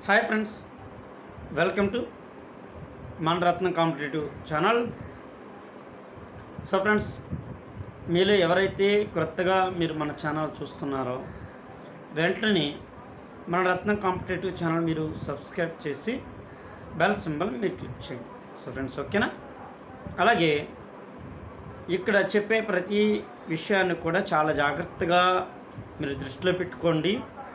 Hi friends welcome to మన Ratnam competitive channel so friends మీలో ఎవరైతే క్రొత్తగా మీరు మన ఛానల్ చూస్తున్నారో వెంటనే మన రత్నం కాంపిటేటివ్ ఛానల్ మీరు సబ్స్క్రైబ్ చేసి బెల్ సింబల్ మీరు క్లిక్ చేయండి సో ఫ్రెండ్స్ ఓకేనా అలాగే ఇక్కడ చెప్పే ప్రతి విషయాన్ని కూడా చాలా జాగ్రత్తగా మీరు దృష్టిలో పెట్టుకోండి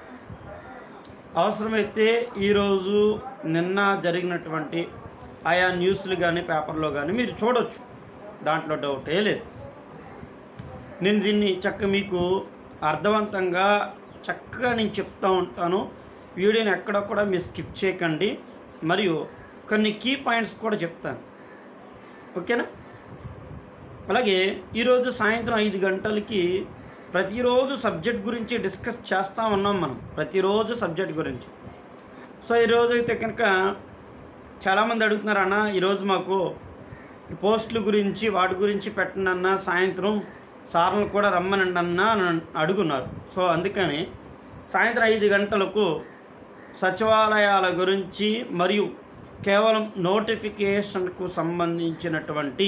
అవసరమైతే ఈరోజు నిన్న జరిగినటువంటి ఆయా న్యూస్లు కానీ పేపర్లో కానీ మీరు చూడొచ్చు దాంట్లో డౌటే లేదు నేను దీన్ని చక్క మీకు అర్థవంతంగా చక్కగా నేను చెప్తూ ఉంటాను వీడియోని ఎక్కడ కూడా మీరు స్కిప్ చేయకండి మరియు కొన్ని కీ పాయింట్స్ కూడా చెప్తాను ఓకేనా అలాగే ఈరోజు సాయంత్రం ఐదు గంటలకి ప్రతిరోజు సబ్జెక్ట్ గురించి డిస్కస్ చేస్తూ ఉన్నాం మనం ప్రతిరోజు సబ్జెక్ట్ గురించి సో ఈరోజు అయితే కనుక చాలామంది అడుగుతున్నారు అన్న ఈరోజు మాకు ఈ పోస్టుల గురించి వాటి గురించి పెట్టండి అన్న సాయంత్రం సార్లు కూడా రమ్మనండి అన్న అని అడుగున్నారు సో అందుకని సాయంత్రం ఐదు గంటలకు సచివాలయాల గురించి మరియు కేవలం నోటిఫికేషన్కు సంబంధించినటువంటి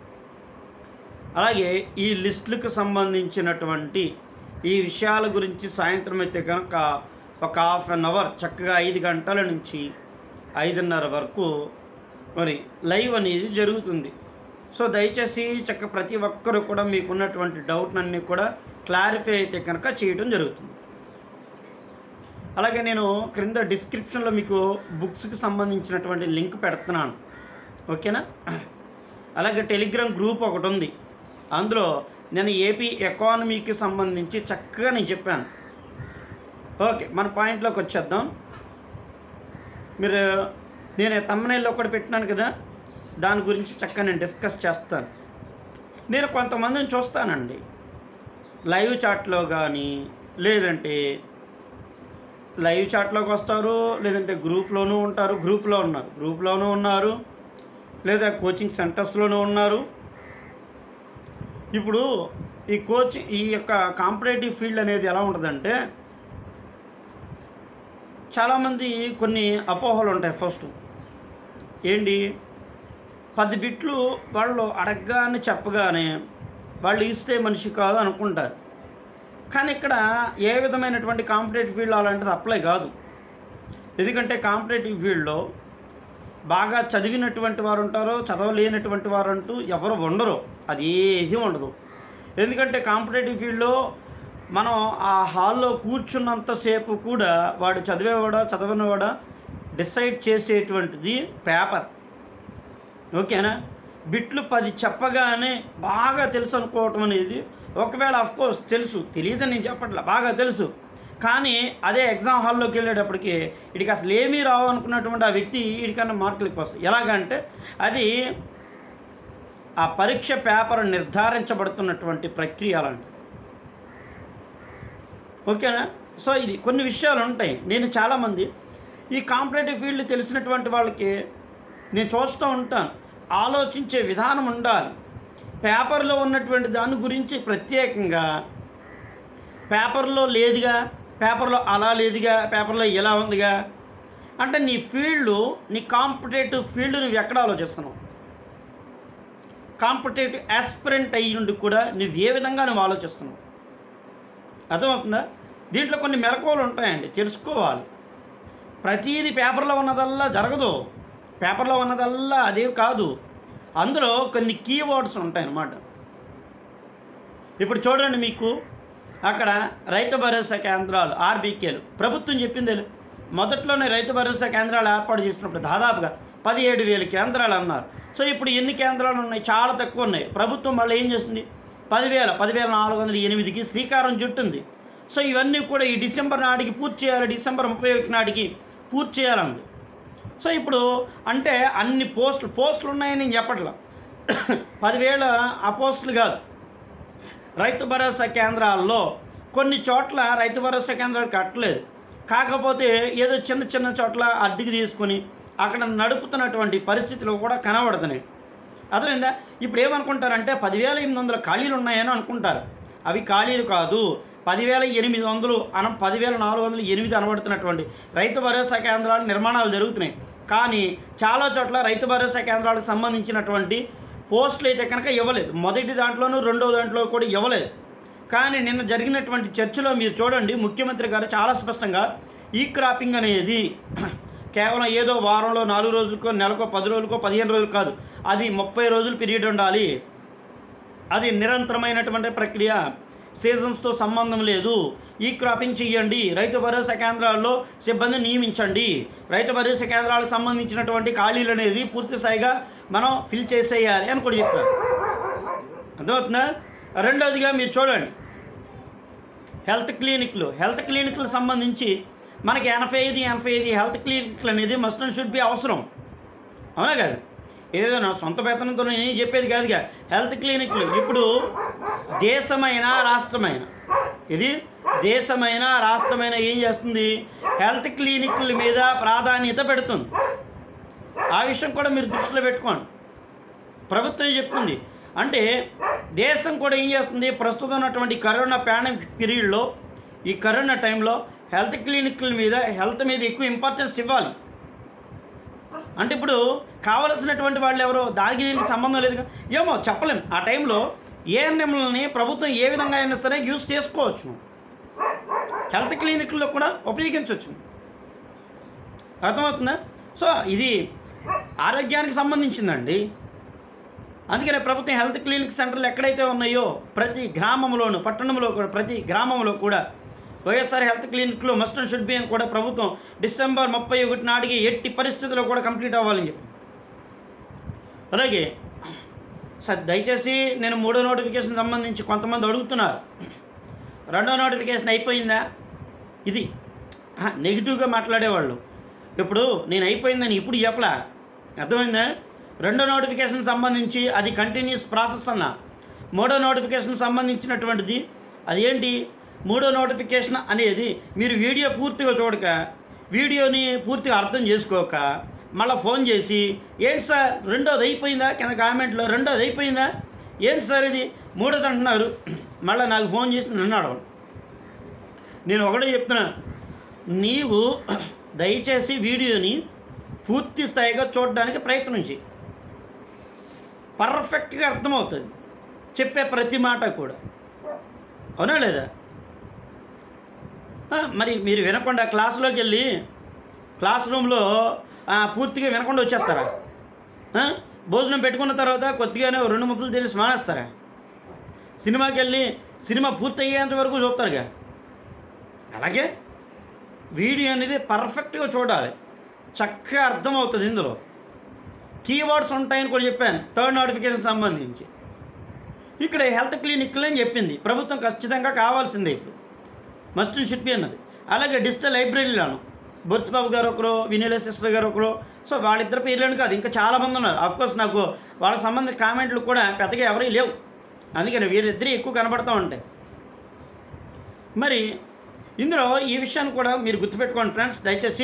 అలాగే ఈ లిస్టులకు సంబంధించినటువంటి ఈ విషయాల గురించి సాయంత్రం అయితే కనుక ఒక హాఫ్ అన్ అవర్ చక్కగా ఐదు గంటల నుంచి ఐదున్నర వరకు మరి లైవ్ అనేది జరుగుతుంది సో దయచేసి చక్క ప్రతి ఒక్కరు కూడా మీకు ఉన్నటువంటి డౌట్లన్నీ కూడా క్లారిఫై అయితే కనుక చేయడం జరుగుతుంది అలాగే నేను క్రింద డిస్క్రిప్షన్లో మీకు బుక్స్కి సంబంధించినటువంటి లింక్ పెడుతున్నాను ఓకేనా అలాగే టెలిగ్రామ్ గ్రూప్ ఒకటి ఉంది అందులో నేను ఏపీ ఎకానమీకి సంబంధించి చక్కగా నేను చెప్పాను ఓకే మన పాయింట్లోకి వచ్చేద్దాం మీరు నేను తమ్మనేల్లో కూడా పెట్టినాను కదా దాని గురించి చక్కగా నేను డిస్కస్ చేస్తాను నేను కొంతమందిని చూస్తానండి లైవ్ చాట్లో కానీ లేదంటే లైవ్ చాట్లోకి వస్తారు లేదంటే గ్రూప్లోనూ ఉంటారు గ్రూప్లో ఉన్నారు గ్రూప్లోనూ ఉన్నారు లేదా కోచింగ్ సెంటర్స్లోనూ ఉన్నారు ఇప్పుడు ఈ కోచింగ్ ఈ యొక్క కాంపిటేటివ్ ఫీల్డ్ అనేది ఎలా ఉంటుందంటే చాలామంది కొన్ని అపోహలు ఉంటాయి ఫస్ట్ ఏంటి పది బిట్లు వాళ్ళు అడగగానే చెప్పగానే వాళ్ళు ఇస్తే మనిషి కాదు అనుకుంటారు కానీ ఇక్కడ ఏ విధమైనటువంటి కాంపిటేటివ్ ఫీల్డ్ అలాంటిది అప్లై కాదు ఎందుకంటే కాంపిటేటివ్ ఫీల్డ్లో బాగా చదివినటువంటి వారు ఉంటారో చదవలేనటువంటి వారు అంటూ ఎవరు ఉండరు అది ఏది ఉండదు ఎందుకంటే కాంపిటేటివ్ ఫీల్డ్లో మనం ఆ హాల్లో కూర్చున్నంతసేపు కూడా వాడు చదివేవాడా చదవనివాడా డిసైడ్ చేసేటువంటిది పేపర్ ఓకేనా బిట్లు పది చెప్పగానే బాగా తెలుసు అనుకోవటం అనేది ఒకవేళ కోర్స్ తెలుసు తెలియదని నేను చెప్పట్లా బాగా తెలుసు కానీ అదే ఎగ్జామ్ హాల్లోకి వెళ్ళేటప్పటికి వీడికి అసలు ఏమీ రావు అనుకున్నటువంటి ఆ వ్యక్తి వీడికన్నా మార్కులు ఎక్కువ వస్తాయి ఎలాగంటే అది ఆ పరీక్ష పేపర్ నిర్ధారించబడుతున్నటువంటి ప్రక్రియ అలాంటి ఓకేనా సో ఇది కొన్ని విషయాలు ఉంటాయి నేను చాలామంది ఈ కాంపిటేటివ్ ఫీల్డ్ తెలిసినటువంటి వాళ్ళకి నేను చూస్తూ ఉంటాను ఆలోచించే విధానం ఉండాలి పేపర్లో ఉన్నటువంటి దాని గురించి ప్రత్యేకంగా పేపర్లో లేదుగా పేపర్లో అలా లేదుగా పేపర్లో ఇలా ఉందిగా అంటే నీ ఫీల్డ్ నీ కాంపిటేటివ్ ఫీల్డ్ నువ్వు ఎక్కడ ఆలోచిస్తున్నావు కాంపిటేటివ్ ఆస్పిరెంట్ అయ్యి ఉండి కూడా నువ్వు ఏ విధంగా నువ్వు ఆలోచిస్తున్నావు అర్థమవుతుందా దీంట్లో కొన్ని మెలకువలు ఉంటాయండి తెలుసుకోవాలి ప్రతీది పేపర్లో ఉన్నదల్లా జరగదు పేపర్లో ఉన్నదల్లా అదే కాదు అందులో కొన్ని కీవర్డ్స్ ఉంటాయన్నమాట ఇప్పుడు చూడండి మీకు అక్కడ రైతు భరోసా కేంద్రాలు ఆర్బీకేలు ప్రభుత్వం చెప్పింది మొదట్లోనే రైతు భరోసా కేంద్రాలు ఏర్పాటు చేసినప్పుడు దాదాపుగా పదిహేడు వేల కేంద్రాలు అన్నారు సో ఇప్పుడు ఎన్ని కేంద్రాలు ఉన్నాయి చాలా తక్కువ ఉన్నాయి ప్రభుత్వం మళ్ళీ ఏం చేస్తుంది పదివేల పదివేల నాలుగు వందల ఎనిమిదికి శ్రీకారం చుట్టింది సో ఇవన్నీ కూడా ఈ డిసెంబర్ నాటికి పూర్తి చేయాలి డిసెంబర్ ముప్పై ఒకటి నాటికి పూర్తి చేయాలండి సో ఇప్పుడు అంటే అన్ని పోస్టులు పోస్టులు ఉన్నాయని నేను చెప్పట్లా పదివేల ఆ పోస్టులు కాదు రైతు భరోసా కేంద్రాల్లో కొన్ని చోట్ల రైతు భరోసా కేంద్రాలు కట్టలేదు కాకపోతే ఏదో చిన్న చిన్న చోట్ల అద్దెకి తీసుకొని అక్కడ నడుపుతున్నటువంటి పరిస్థితులు కూడా కనబడుతున్నాయి అర్థమైందా ఇప్పుడు ఏమనుకుంటారంటే పదివేల ఎనిమిది వందల ఖాళీలు ఉన్నాయని అనుకుంటారు అవి ఖాళీలు కాదు పదివేల ఎనిమిది వందలు అన పదివేల నాలుగు వందలు ఎనిమిది అనబడుతున్నటువంటి రైతు భరోసా కేంద్రాల నిర్మాణాలు జరుగుతున్నాయి కానీ చాలా చోట్ల రైతు భరోసా కేంద్రాలకు సంబంధించినటువంటి పోస్టులు అయితే కనుక ఇవ్వలేదు మొదటి దాంట్లోనూ రెండో దాంట్లో కూడా ఇవ్వలేదు కానీ నిన్న జరిగినటువంటి చర్చలో మీరు చూడండి ముఖ్యమంత్రి గారు చాలా స్పష్టంగా ఈ క్రాపింగ్ అనేది కేవలం ఏదో వారంలో నాలుగు రోజులకో నెలకో పది రోజులకో పదిహేను రోజులు కాదు అది ముప్పై రోజులు పీరియడ్ ఉండాలి అది నిరంతరమైనటువంటి ప్రక్రియ సీజన్స్తో సంబంధం లేదు ఈ క్రాపింగ్ చేయండి రైతు భరోసా కేంద్రాల్లో సిబ్బందిని నియమించండి రైతు భరోసా కేంద్రాలకు సంబంధించినటువంటి ఖాళీలు అనేది పూర్తి స్థాయిగా మనం ఫిల్ చేసేయాలి అని కూడా చెప్పారు అర్థమవుతుందా రెండోదిగా మీరు చూడండి హెల్త్ క్లినిక్లు హెల్త్ క్లినిక్లకు సంబంధించి మనకి ఎనభై ఐదు ఎనభై ఐదు హెల్త్ క్లినిక్లు అనేది మస్ట్ అండ్ షుడ్ బి అవసరం అవునా కాదు ఏదో నా సొంత వేతనంతో నేను చెప్పేది కాదుగా హెల్త్ క్లినిక్లు ఇప్పుడు దేశమైన రాష్ట్రమైన ఇది దేశమైన రాష్ట్రమైన ఏం చేస్తుంది హెల్త్ క్లినిక్ల మీద ప్రాధాన్యత పెడుతుంది ఆ విషయం కూడా మీరు దృష్టిలో పెట్టుకోండి ప్రభుత్వం చెప్తుంది అంటే దేశం కూడా ఏం చేస్తుంది ప్రస్తుతం ఉన్నటువంటి కరోనా పాండమిక్ పీరియడ్లో ఈ కరోనా టైంలో హెల్త్ క్లినిక్ల మీద హెల్త్ మీద ఎక్కువ ఇంపార్టెన్స్ ఇవ్వాలి అంటే ఇప్పుడు కావలసినటువంటి వాళ్ళు ఎవరో దానికి దీనికి సంబంధం లేదు ఏమో చెప్పలేం ఆ టైంలో ఏఎన్ఎంలని ప్రభుత్వం ఏ విధంగా అయినా సరే యూస్ చేసుకోవచ్చు హెల్త్ క్లినిక్లో కూడా ఉపయోగించవచ్చు అర్థమవుతుందా సో ఇది ఆరోగ్యానికి సంబంధించిందండి అందుకనే ప్రభుత్వం హెల్త్ క్లినిక్ సెంటర్లు ఎక్కడైతే ఉన్నాయో ప్రతి గ్రామంలోను పట్టణంలో కూడా ప్రతి గ్రామంలో కూడా వైఎస్ఆర్ హెల్త్ క్లినిక్లో మస్ట్ అండ్ షుడ్ బి అని కూడా ప్రభుత్వం డిసెంబర్ ముప్పై ఒకటి నాటికి ఎట్టి పరిస్థితుల్లో కూడా కంప్లీట్ అవ్వాలని చెప్పి అలాగే సార్ దయచేసి నేను మూడో నోటిఫికేషన్ సంబంధించి కొంతమంది అడుగుతున్నారు రెండో నోటిఫికేషన్ అయిపోయిందా ఇది ఆహా, నెగిటివ్గా మాట్లాడేవాళ్ళు ఇప్పుడు నేను అయిపోయిందని ఇప్పుడు చెప్పలా అర్థమైందా రెండో నోటిఫికేషన్ సంబంధించి అది కంటిన్యూస్ ప్రాసెస్ అన్న మూడో నోటిఫికేషన్ సంబంధించినటువంటిది అది ఏంటి మూడో నోటిఫికేషన్ అనేది మీరు వీడియో పూర్తిగా చూడక వీడియోని పూర్తిగా అర్థం చేసుకోక మళ్ళీ ఫోన్ చేసి ఏంటి సార్ రెండోది అయిపోయిందా కింద కామెంట్లో రెండోది అయిపోయిందా ఏంటి సార్ ఇది మూడోది అంటున్నారు మళ్ళీ నాకు ఫోన్ చేసి నన్ను అడగడు నేను ఒకటే చెప్తున్నా నీవు దయచేసి వీడియోని పూర్తి స్థాయిగా చూడడానికి ప్రయత్నం చేయి పర్ఫెక్ట్గా అర్థమవుతుంది చెప్పే ప్రతి మాట కూడా అవునా లేదా ఆ, మరి మీరు వినకుండా క్లాసులోకి వెళ్ళి క్లాస్ రూమ్లో ఆ, పూర్తిగా వినకుండా వచ్చేస్తారా ఆ? భోజనం పెట్టుకున్న తర్వాత కొద్దిగానే ఓ రెండు ముద్దలు తెలిసి మానేస్తారా సినిమాకి వెళ్ళి సినిమా పూర్తి అయ్యేంత వరకు చూస్తారుగా అలాగే వీడియో అనేది పర్ఫెక్ట్గా చూడాలి చక్కగా అర్థమవుతుంది ఇందులో కీవర్డ్స్ ఉంటాయని కూడా చెప్పాను థర్డ్ నోటిఫికేషన్ సంబంధించి ఇక్కడ హెల్త్ క్లినిక్లు అని చెప్పింది ప్రభుత్వం ఖచ్చితంగా కావాల్సిందే ఇప్పుడు మస్ట్ షుడ్ బి అన్నది అలాగే డిజిటల్ లైబ్రరీలను బొర్స్బాబు గారు ఒకరు వినీల సిస్టర్ గారు ఒకరు సో వాళ్ళిద్దరు పేర్లను కాదు ఇంకా చాలామంది ఉన్నారు అఫ్కోర్స్ నాకు వాళ్ళకి సంబంధించిన కామెంట్లు కూడా పెద్దగా ఎవరీ లేవు అందుకని వీరిద్దరు ఎక్కువ కనబడుతూ ఉంటాయి మరి ఇందులో ఈ విషయాన్ని కూడా మీరు గుర్తుపెట్టుకోండి ఫ్రెండ్స్ దయచేసి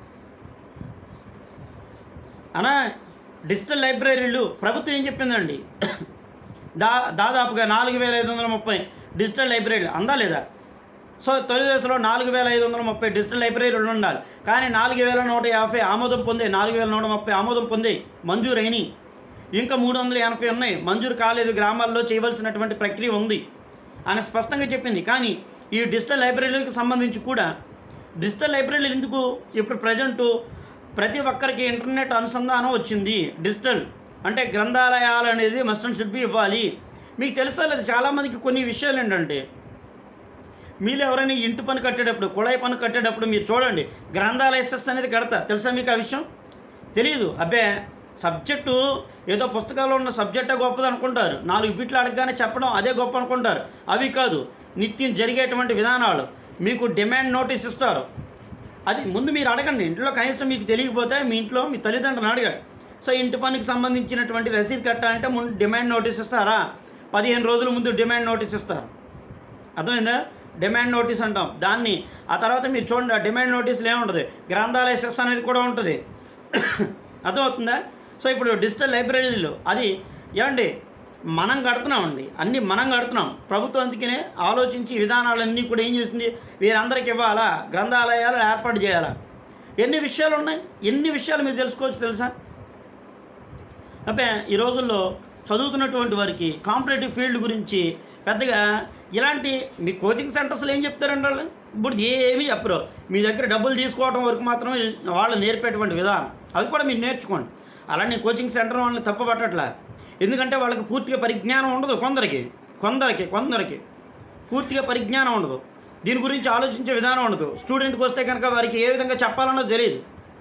అనా డిజిటల్ లైబ్రరీలు ప్రభుత్వం ఏం చెప్పిందండి దా దాదాపుగా నాలుగు వేల ఐదు వందల ముప్పై డిజిటల్ లైబ్రరీలు అందా లేదా సో తొలి దశలో నాలుగు వేల ఐదు వందల ముప్పై డిజిటల్ లైబ్రరీలు ఉండాలి కానీ నాలుగు వేల నూట యాభై ఆమోదం పొందే నాలుగు వేల నూట ముప్పై ఆమోదం పొందే మంజూరు అయినాయి ఇంకా మూడు వందల ఎనభై ఉన్నాయి మంజూరు కాలేదు గ్రామాల్లో చేయవలసినటువంటి ప్రక్రియ ఉంది అని స్పష్టంగా చెప్పింది కానీ ఈ డిజిటల్ లైబ్రరీలకు సంబంధించి కూడా డిజిటల్ లైబ్రరీలు ఎందుకు ఇప్పుడు ప్రజెంటు ప్రతి ఒక్కరికి ఇంటర్నెట్ అనుసంధానం వచ్చింది డిజిటల్ అంటే గ్రంథాలయాలు అనేది మస్ట్ అండ్ షుడ్ బి ఇవ్వాలి మీకు తెలుసా లేదు చాలామందికి కొన్ని విషయాలు ఏంటంటే మీరు ఎవరైనా ఇంటి పని కట్టేటప్పుడు కుళాయి పని కట్టేటప్పుడు మీరు చూడండి గ్రంథాలయ సెస్ అనేది కడతా తెలుసా మీకు ఆ విషయం తెలియదు అబ్బే సబ్జెక్టు ఏదో పుస్తకాల్లో ఉన్న సబ్జెక్టే గొప్పది అనుకుంటారు నాలుగు బిట్లు అడగగానే చెప్పడం అదే గొప్ప అనుకుంటారు అవి కాదు నిత్యం జరిగేటువంటి విధానాలు మీకు డిమాండ్ నోటీస్ ఇస్తారు అది ముందు మీరు అడగండి ఇంట్లో కనీసం మీకు తెలియకపోతే మీ ఇంట్లో మీ తల్లిదండ్రులను అడగండి సో ఇంటి పనికి సంబంధించినటువంటి రసీదు కట్టాలంటే ముందు డిమాండ్ నోటీస్ ఇస్తారా పదిహేను రోజుల ముందు డిమాండ్ నోటీస్ ఇస్తారు అర్థమైందా డిమాండ్ నోటీస్ అంటాం దాన్ని ఆ తర్వాత మీరు చూడండి ఆ డిమాండ్ నోటీసులు ఏముంటుంది గ్రంథాలయ సెస్ అనేది కూడా ఉంటుంది అర్థమవుతుందా సో ఇప్పుడు డిజిటల్ లైబ్రరీలు అది ఏమండి మనం కడుతున్నామండి అన్నీ మనం కడుతున్నాం ప్రభుత్వం అందుకనే ఆలోచించి విధానాలన్నీ కూడా ఏం చేసింది వీరందరికి ఇవ్వాలా గ్రంథాలయాలు ఏర్పాటు చేయాలా ఎన్ని విషయాలు ఉన్నాయి ఎన్ని విషయాలు మీరు తెలుసుకోవచ్చు తెలుసా అబ్బే ఈ రోజుల్లో చదువుతున్నటువంటి వారికి కాంపిటేటివ్ ఫీల్డ్ గురించి పెద్దగా ఇలాంటి మీ కోచింగ్ సెంటర్స్లో ఏం చెప్తారండి వాళ్ళు ఇప్పుడు ఏమీ చెప్పరు మీ దగ్గర డబ్బులు తీసుకోవడం వరకు మాత్రమే వాళ్ళు నేర్పేటువంటి విధానం అది కూడా మీరు నేర్చుకోండి అలానే కోచింగ్ సెంటర్ వాళ్ళని తప్పబట్టట్లా ఎందుకంటే వాళ్ళకి పూర్తిగా పరిజ్ఞానం ఉండదు కొందరికి కొందరికి కొందరికి పూర్తిగా పరిజ్ఞానం ఉండదు దీని గురించి ఆలోచించే విధానం ఉండదు స్టూడెంట్కి వస్తే కనుక వారికి ఏ విధంగా చెప్పాలన్నో తెలియదు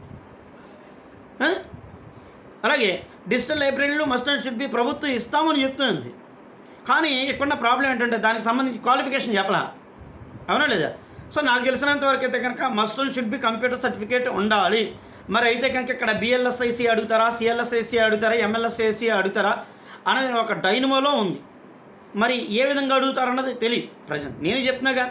ఆ? అలాగే డిజిటల్ లైబ్రరీలు మస్ట్ అండ్ షుడ్ బి ప్రభుత్వం ఇస్తామని చెప్తుంది కానీ ఇక్కడున్న ప్రాబ్లం ఏంటంటే దానికి సంబంధించి క్వాలిఫికేషన్ చెప్పలా అవునా లేదా సో నాకు తెలిసినంత వరకు అయితే కనుక must and should be computer certificate ఉండాలి మరి అయితే కనుక ఇక్కడ బిఎల్ఎస్ఐసి అడుగుతారా సిఎల్ఎస్ఐసి అడుగుతారా ఎంఎల్ఎస్ఐసి అడుగుతారా అనేది ఒక డైనమోలో ఉంది మరి ఏ విధంగా అడుగుతారన్నది తెలియదు ప్రజెంట్ నేను చెప్తున్నాగా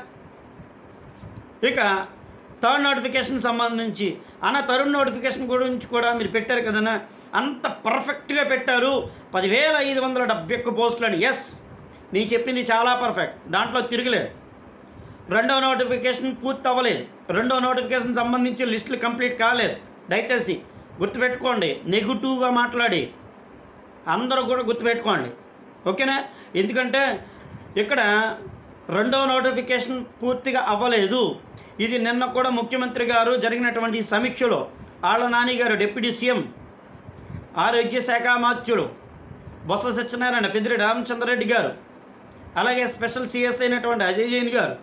ఇక థర్డ్ నోటిఫికేషన్ సంబంధించి అన్న థర్డ్ నోటిఫికేషన్ గురించి కూడా మీరు పెట్టారు కదన్నా అంత పర్ఫెక్ట్గా పెట్టారు పదివేల ఐదు వందల డెబ్బై ఒక్క పోస్టులని ఎస్ నేను చెప్పింది చాలా పర్ఫెక్ట్ దాంట్లో తిరగలేదు రెండవ నోటిఫికేషన్ పూర్తి అవ్వలేదు రెండవ నోటిఫికేషన్ సంబంధించి లిస్టులు కంప్లీట్ కాలేదు దయచేసి గుర్తుపెట్టుకోండి నెగిటివ్గా మాట్లాడి అందరూ కూడా గుర్తుపెట్టుకోండి ఓకేనా ఎందుకంటే ఇక్కడ రెండవ నోటిఫికేషన్ పూర్తిగా అవ్వలేదు ఇది నిన్న కూడా ముఖ్యమంత్రి గారు జరిగినటువంటి సమీక్షలో ఆళ్ళ నాని గారు డిప్యూటీ సీఎం ఆరోగ్య శాఖ మాత్యులు బొత్స సత్యనారాయణ పెద్దిరెడ్డి రామచంద్రరెడ్డి గారు అలాగే స్పెషల్ సిఎస్ అయినటువంటి అజయ్ జైన్ గారు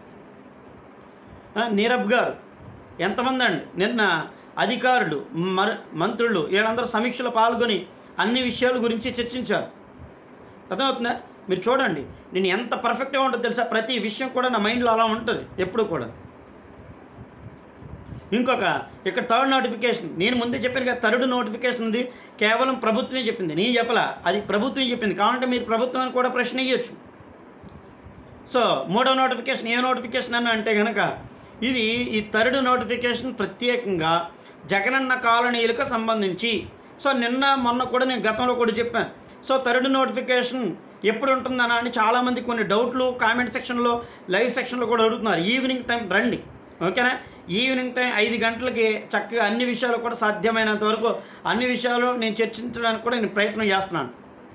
ఆ, నీరబ్ గారు ఎంతమంది అండి నిన్న అధికారులు మర మంత్రులు వీళ్ళందరూ సమీక్షలో పాల్గొని అన్ని విషయాల గురించి చర్చించారు అర్థమవుతుందా మీరు చూడండి నేను ఎంత పర్ఫెక్ట్గా ఉంటుందో తెలుసా ప్రతి విషయం కూడా నా మైండ్లో అలా ఉంటుంది ఎప్పుడు కూడా ఇంకొక ఇక్కడ థర్డ్ నోటిఫికేషన్ నేను ముందే చెప్పాను కదా థర్డ్ నోటిఫికేషన్ ఉంది కేవలం ప్రభుత్వమే చెప్పింది నేను చెప్పలా అది ప్రభుత్వం చెప్పింది కావాలంటే మీరు ప్రభుత్వాన్ని కూడా ప్రశ్న ఇవ్వచ్చు సో మూడో నోటిఫికేషన్ ఏ నోటిఫికేషన్ అని అంటే కనుక ఇది ఈ థర్డ్ నోటిఫికేషన్ ప్రత్యేకంగా జగనన్న కాలనీలకు సంబంధించి సో నిన్న మొన్న కూడా నేను గతంలో కూడా చెప్పాను సో థర్డ్ నోటిఫికేషన్ ఎప్పుడు ఉంటుందనా అని చాలామంది కొన్ని డౌట్లు కామెంట్ సెక్షన్లో లైవ్ సెక్షన్లో కూడా అడుగుతున్నారు ఈవినింగ్ టైం రండి ఓకేనా ఈవినింగ్ టైం ఐదు గంటలకి చక్కగా అన్ని విషయాలు కూడా సాధ్యమైనంత వరకు అన్ని విషయాలు నేను చర్చించడానికి కూడా నేను ప్రయత్నం చేస్తున్నాను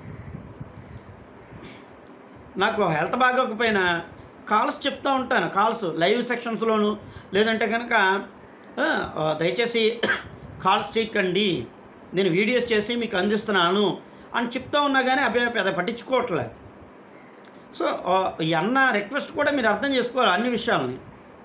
నాకు హెల్త్ బాగోకపోయినా కాల్స్ చెప్తూ ఉంటాను కాల్స్ లైవ్ సెక్షన్స్లోను లేదంటే కనుక ఆ, ఆ, దయచేసి కాల్స్ చేయకండి నేను వీడియోస్ చేసి మీకు అందిస్తున్నాను అని చెప్తా ఉన్నా కానీ అబ్బాయి పెద్ద పట్టించుకోవట్లే సో ఆ, ఈ అన్న రిక్వెస్ట్ కూడా మీరు అర్థం చేసుకోవాలి అన్ని విషయాలని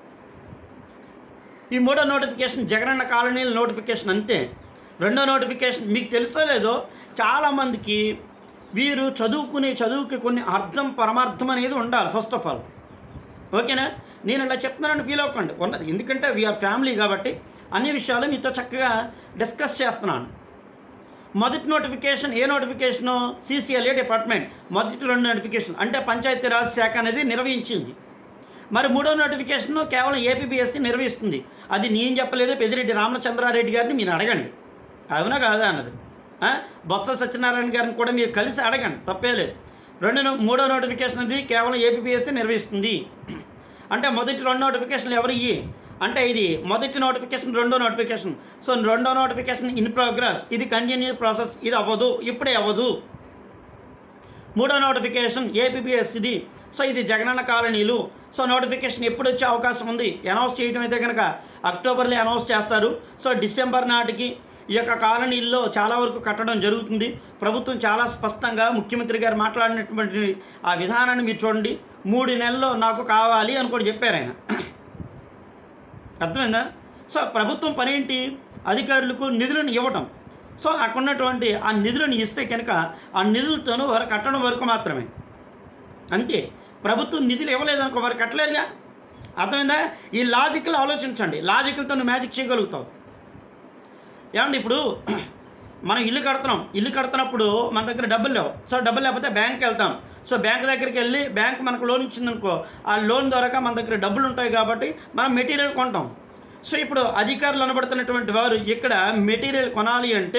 ఈ మూడో నోటిఫికేషన్ జగనన్న కాలనీల నోటిఫికేషన్ అంతే రెండో నోటిఫికేషన్ మీకు తెలుసో లేదో చాలామందికి వీరు చదువుకునే చదువుకి కొన్ని అర్థం పరమార్థం అనేది ఉండాలి ఫస్ట్ ఆఫ్ ఆల్ ఓకేనా నేను ఇలా చెప్తున్నానని ఫీల్ అవ్వకండి ఉన్నది ఎందుకంటే వీఆర్ ఫ్యామిలీ కాబట్టి అన్ని విషయాలు మీతో చక్కగా డిస్కస్ చేస్తున్నాను మొదటి నోటిఫికేషన్ ఏ నోటిఫికేషను సీసీఎల్ఏ డిపార్ట్మెంట్ మొదటి రెండు నోటిఫికేషన్ అంటే పంచాయతీరాజ్ శాఖ అనేది నిర్వహించింది మరి మూడో నోటిఫికేషన్ కేవలం ఏపీబీఎస్సీ నిర్వహిస్తుంది అది నేను చెప్పలేదు పెద్దిరెడ్డి రామచంద్రారెడ్డి గారిని మీరు అడగండి అవునా కాదా అన్నది ఆ? బొత్స సత్యనారాయణ గారిని కూడా మీరు కలిసి అడగండి తప్పే లేదు రెండు నో- మూడో నోటిఫికేషన్ అది కేవలం ఏపీబీఎస్సీ నిర్వహిస్తుంది అంటే మొదటి రెండు నోటిఫికేషన్లు ఎవరు ఇయ్యి అంటే ఇది మొదటి నోటిఫికేషన్ రెండో నోటిఫికేషన్ సో రెండో నోటిఫికేషన్ ఇన్ ప్రోగ్రెస్ ఇది కంటిన్యూ ప్రాసెస్ ఇది అవ్వదు ఇప్పుడే అవ్వదు మూడో నోటిఫికేషన్ ఏపీబీఎస్ ఇది సో ఇది జగనన్న కాలనీలు సో నోటిఫికేషన్ ఎప్పుడు వచ్చే అవకాశం ఉంది అనౌన్స్ చేయడం అయితే కనుక అక్టోబర్లో అనౌన్స్ చేస్తారు సో డిసెంబర్ నాటికి ఈ యొక్క కాలనీల్లో చాలా వరకు కట్టడం జరుగుతుంది ప్రభుత్వం చాలా స్పష్టంగా ముఖ్యమంత్రి గారు మాట్లాడినటువంటి ఆ విధానాన్ని మీరు చూడండి మూడు నెలల్లో నాకు కావాలి అని కూడా చెప్పారు ఆయన అర్థమైందా సో ప్రభుత్వం పని ఏంటి అధికారులకు నిధులను ఇవ్వటం సో అక్కడ ఉన్నటువంటి ఆ నిధులను ఇస్తే కనుక ఆ నిధులతోనూ వారు కట్టడం వరకు మాత్రమే అంతే ప్రభుత్వం నిధులు ఇవ్వలేదనుకో వారు కట్టలేదుగా అర్థమైందా ఈ లాజికల్ ఆలోచించండి లాజికల్తో నువ్వు మ్యాజిక్ చేయగలుగుతావు ఏమండి ఇప్పుడు మనం ఇల్లు కడుతున్నాం ఇల్లు కడుతున్నప్పుడు మన దగ్గర డబ్బులు లేవు సో డబ్బులు లేకపోతే బ్యాంక్కి వెళ్తాం సో బ్యాంక్ దగ్గరికి వెళ్ళి బ్యాంక్ మనకు లోన్ ఇచ్చిందనుకో ఆ లోన్ ద్వారా మన దగ్గర డబ్బులు ఉంటాయి కాబట్టి మనం మెటీరియల్ కొంటాం సో ఇప్పుడు అధికారులు అనబడుతున్నటువంటి వారు ఇక్కడ మెటీరియల్ కొనాలి అంటే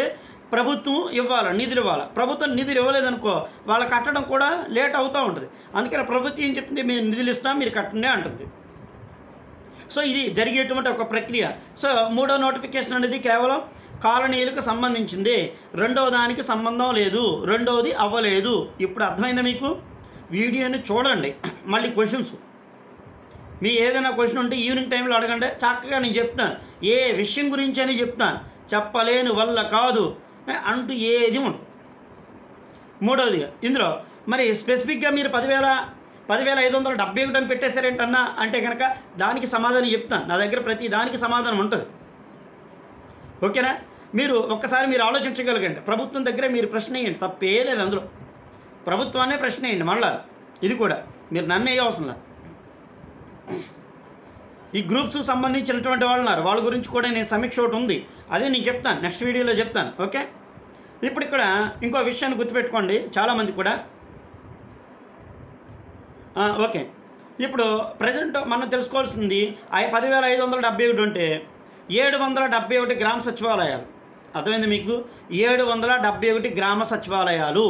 ప్రభుత్వం ఇవ్వాలి నిధులు ఇవ్వాలి ప్రభుత్వం నిధులు ఇవ్వలేదనుకో వాళ్ళు కట్టడం కూడా లేట్ అవుతూ ఉంటుంది అందుకని ప్రభుత్వం ఏం చెప్తుంది మేము నిధులు ఇస్తాం మీరు కట్టండి అంటుంది సో ఇది జరిగేటువంటి ఒక ప్రక్రియ సో మూడో నోటిఫికేషన్ అనేది కేవలం కాలనీలకు సంబంధించింది రెండవ దానికి సంబంధం లేదు రెండవది అవ్వలేదు ఇప్పుడు అర్థమైందా మీకు వీడియోని చూడండి మళ్ళీ క్వశ్చన్స్ మీ ఏదైనా క్వశ్చన్ ఉంటే ఈవినింగ్ టైంలో అడగండి చక్కగా నేను చెప్తాను ఏ విషయం గురించి అని చెప్తాను చెప్పలేని వల్ల కాదు ఏ, అంటూ ఏది ఉండదు మూడవది ఇందులో మరి స్పెసిఫిక్గా మీరు పదివేల పదివేల ఐదు వందల డెబ్బై ఒకటి అని పెట్టేశారేంటన్నా అంటే కనుక దానికి సమాధానం చెప్తాను నా దగ్గర ప్రతి దానికి సమాధానం ఉంటుంది ఓకేనా మీరు ఒక్కసారి మీరు ఆలోచించగలగండి ప్రభుత్వం దగ్గర మీరు ప్రశ్న వేయండి తప్పే లేదు అందులో ప్రభుత్వాన్నే ప్రశ్న వేయండి మళ్ళా ఇది కూడా మీరు నన్ను ఏ అవసరం లేదు ఈ గ్రూప్స్ సంబంధించినటువంటి వాళ్ళు ఉన్నారు వాళ్ళ గురించి కూడా నేను సమీక్ష ఒకటి ఉంది అదే నేను చెప్తాను నెక్స్ట్ వీడియోలో చెప్తాను ఓకే ఇప్పుడు ఇక్కడ ఇంకో విషయాన్ని గుర్తుపెట్టుకోండి చాలామంది కూడా ఆ, ఓకే ఇప్పుడు ప్రజెంట్ మనం తెలుసుకోవాల్సింది ఐ పదివేల ఐదు వందల డెబ్బై ఒకటి ఉంటే ఏడు వందల డెబ్బై ఒకటి గ్రామ సచివాలయాలు అర్థమైంది మీకు ఏడు వందల డెబ్బై ఒకటి గ్రామ సచివాలయాలు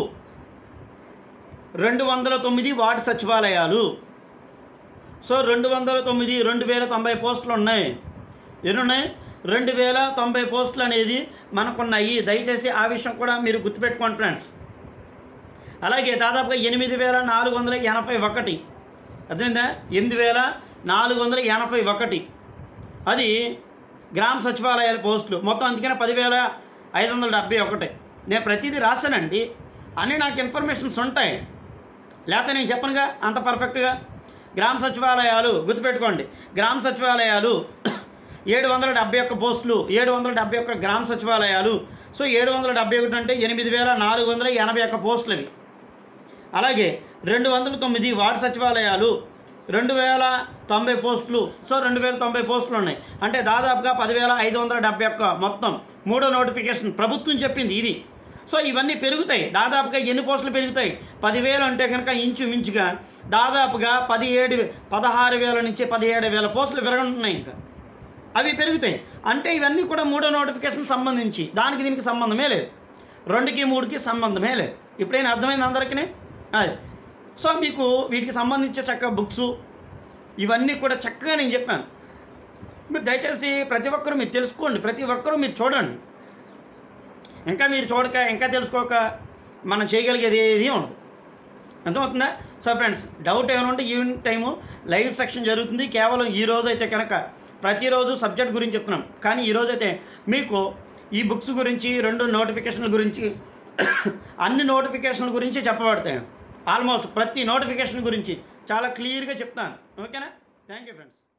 రెండు వందల తొమ్మిది వార్డు సచివాలయాలు సో రెండు వందల తొమ్మిది రెండు వేల తొంభై పోస్టులు ఉన్నాయి ఎన్ని ఉన్నాయి రెండు వేల తొంభై పోస్టులు అనేది మనకున్నాయి దయచేసి ఆ విషయం కూడా మీరు గుర్తుపెట్టుకోండి ఫ్రెండ్స్ అలాగే దాదాపుగా ఎనిమిది వేల నాలుగు వందల ఎనభై ఒకటి అర్థమైందా ఎనిమిది వేల నాలుగు వందల ఎనభై ఒకటి అది గ్రామ సచివాలయాల పోస్టులు మొత్తం అందుకనే పదివేల ఐదు వందల డెబ్బై ఒకటి నేను ప్రతిదీ రాశానండి అన్నీ నాకు ఇన్ఫర్మేషన్స్ ఉంటాయి లేకపోతే నేను చెప్పనుగా అంత పర్ఫెక్ట్గా గ్రామ సచివాలయాలు గుర్తుపెట్టుకోండి గ్రామ సచివాలయాలు ఏడు వందల డెబ్బై ఒక్క పోస్టులు ఏడు వందల డెబ్బై ఒక్క గ్రామ సచివాలయాలు సో ఏడు వందల డెబ్బై ఒకటి అంటే ఎనిమిది వేల నాలుగు వందల ఎనభై ఒక్క పోస్టులు ఇవి అలాగే రెండు వందల తొమ్మిది వార్డు సచివాలయాలు రెండు వేల తొంభై పోస్టులు సో రెండు వేల తొంభై పోస్టులు ఉన్నాయి అంటే దాదాపుగా పదివేల ఐదు వందల డెబ్బై ఒక్క మొత్తం మూడో నోటిఫికేషన్ ప్రభుత్వం చెప్పింది ఇది సో ఇవన్నీ పెరుగుతాయి దాదాపుగా ఎన్ని పోస్టులు పెరుగుతాయి పదివేలు అంటే కనుక ఇంచుమించుగా దాదాపుగా పదిహేడు పదహారు వేల నుంచి పదిహేడు వేల పోస్టులు పెరగనున్నాయి ఇంకా అవి పెరుగుతాయి అంటే ఇవన్నీ కూడా మూడో నోటిఫికేషన్ సంబంధించి దానికి దీనికి సంబంధమే లేదు రెండుకి మూడుకి సంబంధమే లేదు ఇప్పుడైనా అర్థమైంది అందరికీ అది సో మీకు వీటికి సంబంధించి చక్కగా బుక్స్ ఇవన్నీ కూడా చక్కగా నేను చెప్పాను మీరు దయచేసి ప్రతి ఒక్కరూ మీరు తెలుసుకోండి ప్రతి ఒక్కరూ మీరు చూడండి ఇంకా మీరు చూడక ఇంకా తెలుసుకోక మనం చేయగలిగేది ఏది ఉండదు అర్థమవుతుందా సో ఫ్రెండ్స్ డౌట్ ఏమైనా ఉంటే ఈవినింగ్ టైము లైవ్ సెక్షన్ జరుగుతుంది కేవలం ఈ రోజు అయితే కనుక ప్రతిరోజు సబ్జెక్ట్ గురించి చెప్తున్నాం కానీ ఈరోజు అయితే మీకు ఈ బుక్స్ గురించి రెండు నోటిఫికేషన్ల గురించి అన్ని నోటిఫికేషన్ల గురించి చెప్పబడతాయి ఆల్మోస్ట్ ప్రతి నోటిఫికేషన్ గురించి చాలా క్లియర్గా చెప్తాను ఓకేనా థ్యాంక్ యూ ఫ్రెండ్స్